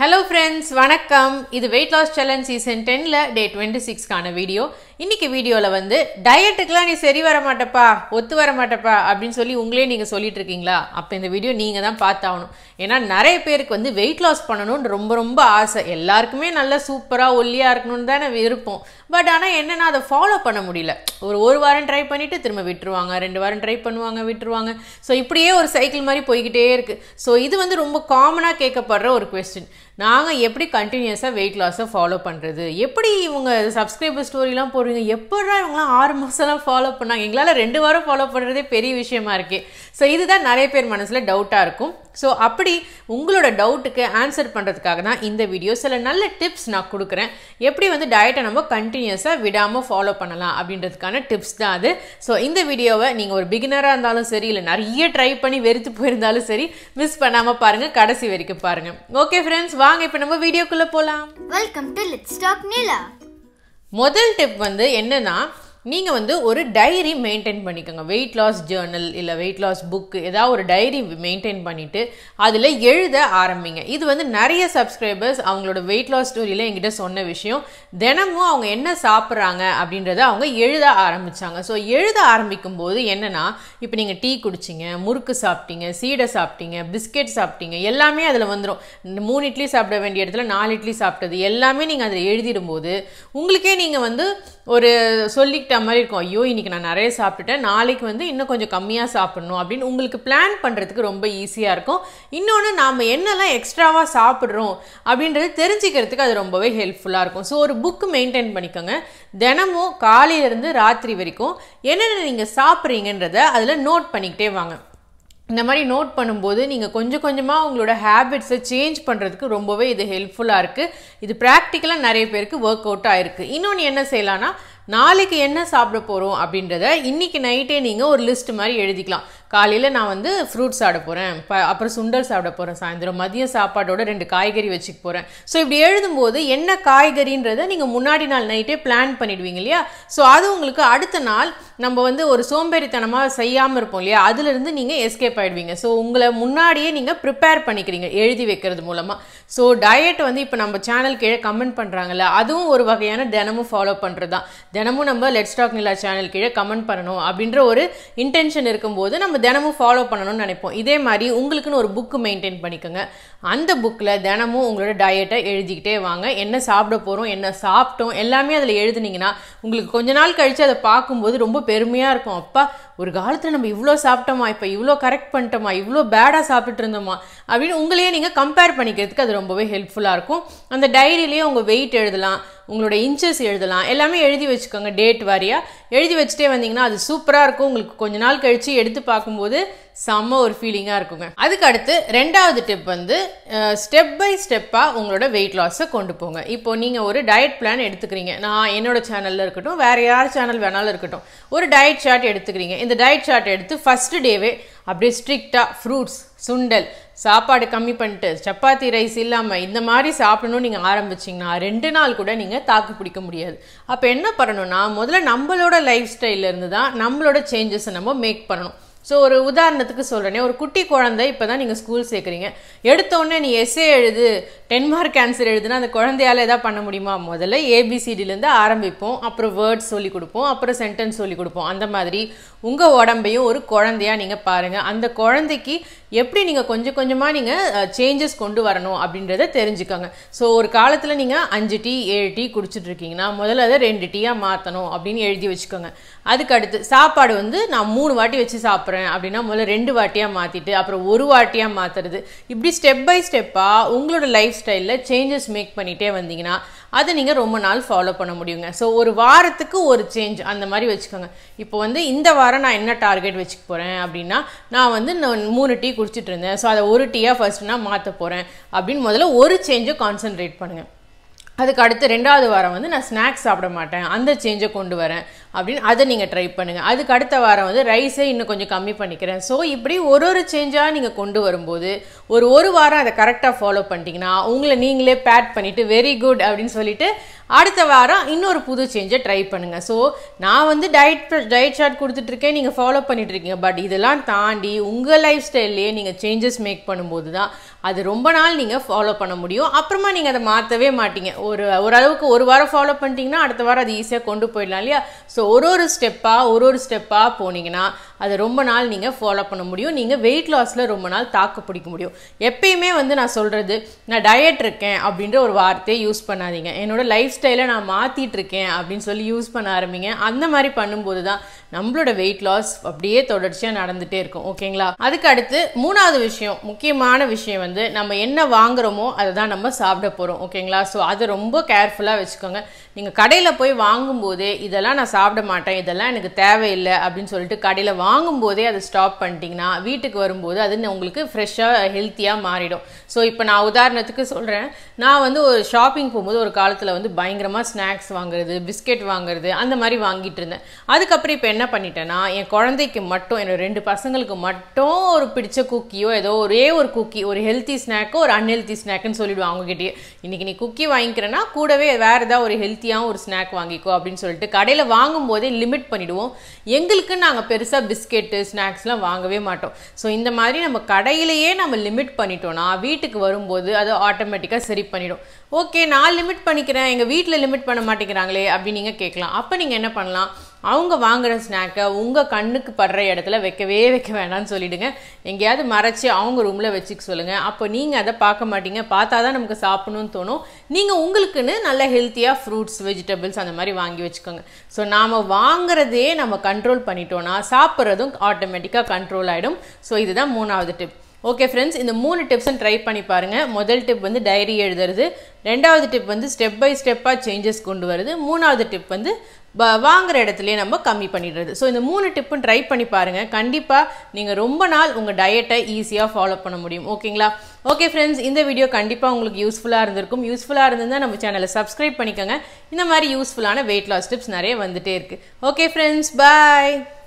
hello friends வணக்கம் இது weight loss challenge season டென்னில் டே டுவெண்ட்டி சிக்ஸ்க்கான வீடியோ இன்னைக்கு வீடியோவில் வந்து டயட்டுக்கெலாம் நீ சரி வர மாட்டப்பா ஒத்து வர மாட்டப்பா அப்படின்னு சொல்லி உங்களே நீங்கள் சொல்லிட்டு இருக்கீங்களா அப்போ இந்த வீடியோ நீங்கள் தான் பார்த்தாகணும் ஏன்னா நிறைய பேருக்கு வந்து வெயிட் லாஸ் பண்ணணும்னு ரொம்ப ரொம்ப ஆசை எல்லாருக்குமே நல்லா சூப்பராக ஒல்லியாக இருக்கணும்னு தானே விருப்பம் பட் ஆனால் என்னென்னா அதை ஃபாலோ பண்ண முடியல ஒரு ஒரு வாரம் ட்ரை பண்ணிவிட்டு திரும்ப விட்டுருவாங்க ரெண்டு வாரம் ட்ரை பண்ணுவாங்க விட்டுருவாங்க ஸோ இப்படியே ஒரு சைக்கிள் மாதிரி போய்கிட்டே இருக்குது ஸோ இது வந்து ரொம்ப காமனாக கேட்கப்படுற ஒரு கொஸ்டின் நாங்கள் எப்படி கண்டினியூஸாக வெயிட் லாஸை ஃபாலோ பண்ணுறது எப்படி இவங்க சப்ஸ்கிரைபர் ஸ்டோரிலாம் போடுறீங்க எப்படா இவங்களாம் ஆறு மாதம்லாம் ஃபாலோ பண்ணாங்க எங்களால் ரெண்டு வாரம் ஃபாலோ பண்ணுறதே பெரிய விஷயமா இருக்கே ஸோ இதுதான் நிறைய பேர் மனசில் டவுட்டாக இருக்கும் ஸோ அப்படி உங்களோட டவுட்டுக்கு ஆன்சர் பண்ணுறதுக்காக தான் இந்த வீடியோ சில நல்ல டிப்ஸ் நான் கொடுக்குறேன் எப்படி வந்து டயட்டை நம்ம கண்டினியூஸாக விடாமல் ஃபாலோ பண்ணலாம் அப்படின்றதுக்கான டிப்ஸ் தான் அது ஸோ இந்த வீடியோவை நீங்கள் ஒரு பிகினராக இருந்தாலும் சரி இல்லை நிறைய ட்ரை பண்ணி வெறுத்து போயிருந்தாலும் சரி மிஸ் பண்ணாமல் பாருங்கள் கடைசி வரைக்கும் பாருங்கள் ஓகே ஃப்ரெண்ட்ஸ் வாங்க இப்போ நம்ம வீடியோக்குள்ளே போகலாம் welcome to let's talk Nila முதல் டிப் வந்து என்னன்னா நீங்கள் வந்து ஒரு டைரி மெயின்டைன் பண்ணிக்கோங்க வெயிட் லாஸ் ஜேர்னல் இல்லை வெயிட் லாஸ் புக்கு ஏதாவது ஒரு டைரி மெயின்டைன் பண்ணிவிட்டு அதில் எழுத ஆரம்பிங்க இது வந்து நிறைய சப்ஸ்கிரைபர்ஸ் அவங்களோட வெயிட் லாஸ் ஸ்டோரியில் என்கிட்ட சொன்ன விஷயம் தினமும் அவங்க என்ன சாப்பிட்றாங்க அப்படின்றத அவங்க எழுத ஆரம்பித்தாங்க ஸோ எழுத ஆரம்பிக்கும் போது என்னென்னா இப்போ நீங்கள் டீ குடிச்சிங்க முறுக்கு சாப்பிட்டீங்க சீடை சாப்பிட்டீங்க பிஸ்கெட் சாப்பிட்டீங்க எல்லாமே அதில் வந்துடும் மூணு இட்லி சாப்பிட வேண்டிய இடத்துல நாலு இட்லி சாப்பிட்டது எல்லாமே நீங்கள் அதில் எழுதிடும்போது உங்களுக்கே நீங்கள் வந்து ஒரு சொல்லிக்கிட்ட மாதிரி இருக்கும் ஐயோ இன்னைக்கு நான் நிறைய சாப்பிட்டுட்டேன் நாளைக்கு வந்து இன்னும் கொஞ்சம் கம்மியாக சாப்பிடணும் அப்படின்னு உங்களுக்கு பிளான் பண்ணுறதுக்கு ரொம்ப ஈஸியாக இருக்கும் இன்னொன்று நாம் என்னெல்லாம் எக்ஸ்ட்ராவாக சாப்பிட்றோம் அப்படின்றது தெரிஞ்சுக்கிறதுக்கு அது ரொம்பவே ஹெல்ப்ஃபுல்லாக இருக்கும் ஸோ ஒரு புக்கு மெயின்டைன் பண்ணிக்கோங்க தினமும் காலையிலேருந்து ராத்திரி வரைக்கும் என்னென்ன நீங்கள் சாப்பிட்றீங்கன்றத அதில் நோட் பண்ணிக்கிட்டே வாங்க இந்த மாதிரி நோட் பண்ணும்போது நீங்கள் கொஞ்சம் கொஞ்சமாக உங்களோட ஹேபிட்ஸை சேஞ்ச் பண்ணுறதுக்கு ரொம்பவே இது ஹெல்ப்ஃபுல்லாக இருக்குது இது ப்ராக்டிக்கலாக நிறைய பேருக்கு ஒர்க் அவுட் ஆகிருக்கு இன்னொன்று என்ன செய்யலான்னா நாளைக்கு என்ன சாப்பிட போகிறோம் அப்படின்றத இன்றைக்கி நைட்டே நீங்கள் ஒரு லிஸ்ட் மாதிரி எழுதிக்கலாம் காலையில் நான் வந்து ஃப்ரூட்ஸ் சாப்பிட போகிறேன் ப அப்புறம் சுண்டல் சாப்பிட போகிறேன் சாயந்தரம் மதிய சாப்பாடோட ரெண்டு காய்கறி வச்சுக்க போகிறேன் ஸோ இப்படி எழுதும்போது என்ன காய்கறின்றதை நீங்கள் முன்னாடி நாள் நைட்டே பிளான் பண்ணிடுவீங்க இல்லையா ஸோ அது உங்களுக்கு அடுத்த நாள் நம்ம வந்து ஒரு சோம்பேறித்தனமாக செய்யாமல் இருப்போம் இல்லையா அதுலேருந்து நீங்கள் எஸ்கேப் ஆகிடுவீங்க ஸோ உங்களை முன்னாடியே நீங்கள் ப்ரிப்பேர் பண்ணிக்கிறீங்க எழுதி வைக்கிறது மூலமாக ஸோ டயட் வந்து இப்போ நம்ம சேனல் கீழே கமெண்ட் பண்ணுறாங்கல்ல அதுவும் ஒரு வகையான தினமும் ஃபாலோ பண்ணுறது தான் தினமும் நம்ம லெட் ஸ்டாக் நிலா சேனல் கீழே கமெண்ட் பண்ணணும் அப்படின்ற ஒரு இன்டென்ஷன் இருக்கும்போது நம்ம தினமும் ஃபாலோ பண்ணணும்னு நினைப்போம் இதே மாதிரி உங்களுக்குன்னு ஒரு புக்கு மெயின்டைன் பண்ணிக்கோங்க அந்த புக்கில் தினமும் உங்களோட டயட்டை எழுதிக்கிட்டே வாங்க என்ன சாப்பிட போகிறோம் என்ன சாப்பிட்டோம் எல்லாமே அதில் எழுதுனீங்கன்னா உங்களுக்கு கொஞ்ச நாள் கழித்து அதை பார்க்கும்போது ரொம்ப பெருமையாக இருக்கும் அப்பா ஒரு காலத்தில் நம்ம இவ்வளோ சாப்பிட்டோமா இப்போ இவ்வளோ கரெக்ட் பண்ணிட்டோமா இவ்வளோ பேடாக சாப்பிட்டுட்டு இருந்தோமா அப்படின்னு உங்களையே நீங்கள் கம்பேர் பண்ணிக்கிறதுக்கு அது ரொம்பவே ஹெல்ப்ஃபுல்லாக இருக்கும் அந்த டைரியிலேயே உங்கள் வெயிட் எழுதலாம் உங்களோட இன்ச்சஸ் எழுதலாம் எல்லாமே எழுதி வச்சுக்கோங்க டேட் வாரியாக எழுதி வச்சுட்டே வந்தீங்கன்னா அது சூப்பராக இருக்கும் உங்களுக்கு கொஞ்ச நாள் கழித்து எடுத்து பார்க்கும்போது செம்ம ஒரு ஃபீலிங்காக இருக்குங்க அதுக்கு அடுத்து ரெண்டாவது டிப் வந்து ஸ்டெப் பை ஸ்டெப்பாக உங்களோட வெயிட் லாஸை கொண்டு போங்க இப்போ நீங்கள் ஒரு டயட் பிளான் எடுத்துக்கிறீங்க நான் என்னோட சேனலில் இருக்கட்டும் வேறு யார் சேனல் வேணாலும் இருக்கட்டும் ஒரு டயட் சார்ட் எடுத்துக்கிறீங்க இந்த டயட் சார்ட் எடுத்து ஃபஸ்ட்டு டேவே அப்படியே ஸ்ட்ரிக்டாக ஃப்ரூட்ஸ் சுண்டல் சாப்பாடு கம்மி பண்ணிட்டு சப்பாத்தி ரைஸ் இல்லாமல் இந்த மாதிரி சாப்பிடணும்னு நீங்கள் ஆரம்பிச்சிங்கன்னா ரெண்டு நாள் கூட நீங்கள் தாக்கு பிடிக்க முடியாது அப்போ என்ன பண்ணணும்னா முதல்ல நம்மளோட லைஃப் ஸ்டைல்லேருந்து தான் நம்மளோட சேஞ்சஸை நம்ம மேக் பண்ணணும் ஸோ ஒரு உதாரணத்துக்கு சொல்கிறேனே ஒரு குட்டி குழந்தை இப்போ தான் நீங்கள் ஸ்கூல் சேர்க்குறீங்க எடுத்தோடனே நீ எஸ்ஏ எழுது டென் மார்க் ஆன்சர் எழுதுனா அந்த குழந்தையால் எதாவது பண்ண முடியுமா முதல்ல ஏபிசிடிலேருந்து ஆரம்பிப்போம் அப்புறம் வேர்ட்ஸ் சொல்லி கொடுப்போம் அப்புறம் சென்டென்ஸ் சொல்லி கொடுப்போம் அந்த மாதிரி உங்கள் உடம்பையும் ஒரு குழந்தையாக நீங்கள் பாருங்கள் அந்த குழந்தைக்கு எப்படி நீங்கள் கொஞ்சம் கொஞ்சமாக நீங்கள் சேஞ்சஸ் கொண்டு வரணும் அப்படின்றத தெரிஞ்சுக்கோங்க ஸோ ஒரு காலத்தில் நீங்கள் அஞ்சு டீ ஏழு டீ குடிச்சிட்ருக்கீங்கன்னா முதல்ல அதை ரெண்டு டீயாக மாற்றணும் அப்படின்னு எழுதி வச்சுக்கோங்க அதுக்கு அடுத்து சாப்பாடு வந்து நான் மூணு வாட்டி வச்சு சாப்பிட்றேன் அப்படின்னா முதல்ல ரெண்டு வாட்டியாக மாற்றிட்டு அப்புறம் ஒரு வாட்டியாக மாற்றுறது இப்படி ஸ்டெப் பை ஸ்டெப்பாக உங்களோட லைஃப் ஸ்டைலில் சேஞ்சஸ் மேக் பண்ணிகிட்டே வந்தீங்கன்னா அதை நீங்கள் ரொம்ப நாள் ஃபாலோ பண்ண முடியுங்க ஸோ ஒரு வாரத்துக்கு ஒரு சேஞ்ச் அந்த மாதிரி வச்சுக்கோங்க இப்போ வந்து இந்த வாரம் நான் என்ன டார்கெட் வச்சுக்க போகிறேன் அப்படின்னா நான் வந்து நான் மூணு டீ குடிச்சிட்டு இருந்தேன் ஸோ அதை ஒரு டீயாக ஃபர்ஸ்ட் நான் மாற்ற போகிறேன் அப்படின்னு முதல்ல ஒரு சேஞ்சை கான்சென்ட்ரேட் பண்ணுங்கள் அதுக்கு அடுத்து ரெண்டாவது வாரம் வந்து நான் ஸ்நாக்ஸ் சாப்பிட மாட்டேன் அந்த சேஞ்சை கொண்டு வரேன் அப்படின்னு அதை நீங்கள் ட்ரை பண்ணுங்கள் அதுக்கு அடுத்த வாரம் வந்து ரைஸை இன்னும் கொஞ்சம் கம்மி பண்ணிக்கிறேன் ஸோ இப்படி ஒரு ஒரு சேஞ்சாக நீங்கள் கொண்டு வரும்போது ஒரு ஒரு வாரம் அதை கரெக்டாக ஃபாலோ பண்ணிட்டீங்கன்னா உங்களை நீங்களே பேட் பண்ணிவிட்டு வெரி குட் அப்படின்னு சொல்லிட்டு அடுத்த வாரம் இன்னொரு புது சேஞ்சை ட்ரை பண்ணுங்கள் ஸோ நான் வந்து டயட் டயட் சார்ட் கொடுத்துட்ருக்கேன் நீங்கள் ஃபாலோ பண்ணிட்டு இருக்கீங்க பட் இதெல்லாம் தாண்டி உங்கள் லைஃப் ஸ்டைல்லையே நீங்கள் சேஞ்சஸ் மேக் பண்ணும்போது தான் அது ரொம்ப நாள் நீங்கள் ஃபாலோ பண்ண முடியும் அப்புறமா நீங்கள் அதை மாற்றவே மாட்டீங்க ஒரு ஓரளவுக்கு ஒரு வாரம் ஃபாலோ பண்ணிட்டீங்கன்னா அடுத்த வாரம் அது ஈஸியாக கொண்டு போயிடலாம் இல்லையா ஸோ ஒரு ஒரு ஸ்டெப்பாக ஒரு ஒரு ஸ்டெப்பாக போனீங்கன்னா அதை ரொம்ப நாள் நீங்கள் ஃபாலோ பண்ண முடியும் நீங்கள் வெயிட் லாஸில் ரொம்ப நாள் தாக்கு பிடிக்க முடியும் எப்பயுமே வந்து நான் சொல்கிறது நான் டயட் இருக்கேன் அப்படின்ற ஒரு வார்த்தையை யூஸ் பண்ணாதீங்க என்னோட லைஃப் ஸ்டைலை நான் மாற்றிட்டு இருக்கேன் அப்படின்னு சொல்லி யூஸ் பண்ண ஆரம்பிங்க அந்த மாதிரி பண்ணும்போது தான் நம்மளோட வெயிட் லாஸ் அப்படியே தொடர்ச்சியாக நடந்துகிட்டே இருக்கும் ஓகேங்களா அதுக்கு அடுத்து மூணாவது விஷயம் முக்கியமான விஷயம் வந்து நம்ம என்ன வாங்குறோமோ அதை தான் நம்ம சாப்பிட போகிறோம் ஓகேங்களா ஸோ அதை ரொம்ப கேர்ஃபுல்லாக வச்சுக்கோங்க நீங்கள் கடையில் போய் வாங்கும்போதே இதெல்லாம் நான் சாப்பிட மாட்டேன் இதெல்லாம் எனக்கு தேவையில்லை அப்படின்னு சொல்லிட்டு கடையில் வாங்கும்போதே அதை ஸ்டாப் பண்ணிட்டீங்கன்னா வீட்டுக்கு வரும்போது அது உங்களுக்கு ஃப்ரெஷ்ஷாக ஹெல்த்தியாக மாறிடும் ஸோ இப்போ நான் உதாரணத்துக்கு சொல்கிறேன் நான் வந்து ஒரு ஷாப்பிங் போகும்போது ஒரு காலத்தில் வந்து பயங்கரமாக ஸ்நாக்ஸ் வாங்குறது பிஸ்கெட் வாங்குறது அந்த மாதிரி வாங்கிட்டு இருந்தேன் அதுக்கப்புறம் இப்போ என்ன பண்ணிட்டேன்னா என் குழந்தைக்கு மட்டும் என்னோட ரெண்டு பசங்களுக்கு மட்டும் ஒரு பிடிச்ச குக்கியோ ஏதோ ஒரே ஒரு குக்கி ஒரு ஹெல்த்தி ஸ்நாக்கோ ஒரு அன்ஹெல்த்தி ஸ்நாக்குன்னு சொல்லிடுவோம் அவங்ககிட்டயே இன்னைக்கு நீ குக்கி வாங்கிக்கிறேன்னா கூடவே வேற ஏதாவது ஒரு ஹெல்த்தியாக ஒரு ஸ்நாக் வாங்கிக்கோ அப்படின்னு சொல்லிட்டு கடையில் வாங்கும்போதே லிமிட் பண்ணிடுவோம் எங்களுக்கு நாங்கள் பெருசாக பிஸ்கெட்டு ஸ்நாக்ஸ்லாம் வாங்கவே மாட்டோம் ஸோ இந்த மாதிரி நம்ம கடையிலேயே நம்ம லிமிட் பண்ணிட்டோம்னா வீட்டுக்கு வரும்போது அது ஆட்டோமேட்டிக்காக சரி பண்ணிடும் ஓகே நான் லிமிட் பண்ணிக்கிறேன் எங்கள் வீட்டில் லிமிட் பண்ண மாட்டேங்கிறாங்களே அப்படின்னு நீங்கள் கேட்கலாம் அப்போ நீங்கள் என்ன பண்ணலாம் அவங்க வாங்குற ஸ்நாக்கை உங்கள் கண்ணுக்கு படுற இடத்துல வைக்கவே வைக்க வேணாம்னு சொல்லிடுங்க எங்கேயாவது மறைச்சி அவங்க ரூமில் வச்சுக்க சொல்லுங்கள் அப்போ நீங்கள் அதை பார்க்க மாட்டீங்க பார்த்தா தான் நமக்கு சாப்பிடணும்னு தோணும் நீங்கள் உங்களுக்குன்னு நல்ல ஹெல்த்தியாக ஃப்ரூட்ஸ் வெஜிடபிள்ஸ் அந்த மாதிரி வாங்கி வச்சுக்கோங்க ஸோ நாம் வாங்குறதே நம்ம கண்ட்ரோல் பண்ணிட்டோன்னா சாப்பிட்றதும் ஆட்டோமேட்டிக்காக கண்ட்ரோல் ஆகிடும் ஸோ இதுதான் மூணாவது டிப் ஓகே ஃப்ரெண்ட்ஸ் இந்த மூணு டிப்ஸும் ட்ரை பண்ணி பாருங்கள் முதல் டிப் வந்து டைரி எழுதுறது ரெண்டாவது டிப் வந்து ஸ்டெப் பை ஸ்டெப்பாக சேஞ்சஸ் கொண்டு வருது மூணாவது டிப் வந்து வாங்குற இடத்துலையே நம்ம கம்மி பண்ணிடுறது ஸோ இந்த மூணு டிப்பும் ட்ரை பண்ணி பாருங்கள் கண்டிப்பாக நீங்கள் ரொம்ப நாள் உங்கள் டயட்டை ஈஸியாக ஃபாலோ பண்ண முடியும் ஓகேங்களா ஓகே ஃப்ரெண்ட்ஸ் இந்த வீடியோ கண்டிப்பாக உங்களுக்கு யூஸ்ஃபுல்லாக இருந்திருக்கும் யூஸ்ஃபுல்லாக இருந்திருந்தால் நம்ம சேனலை சப்ஸ்கிரைப் பண்ணிக்கோங்க இந்த மாதிரி யூஸ்ஃபுல்லான வெயிட் லாஸ் டிப்ஸ் நிறைய வந்துட்டே இருக்குது ஓகே ஃப்ரெண்ட்ஸ் பாய்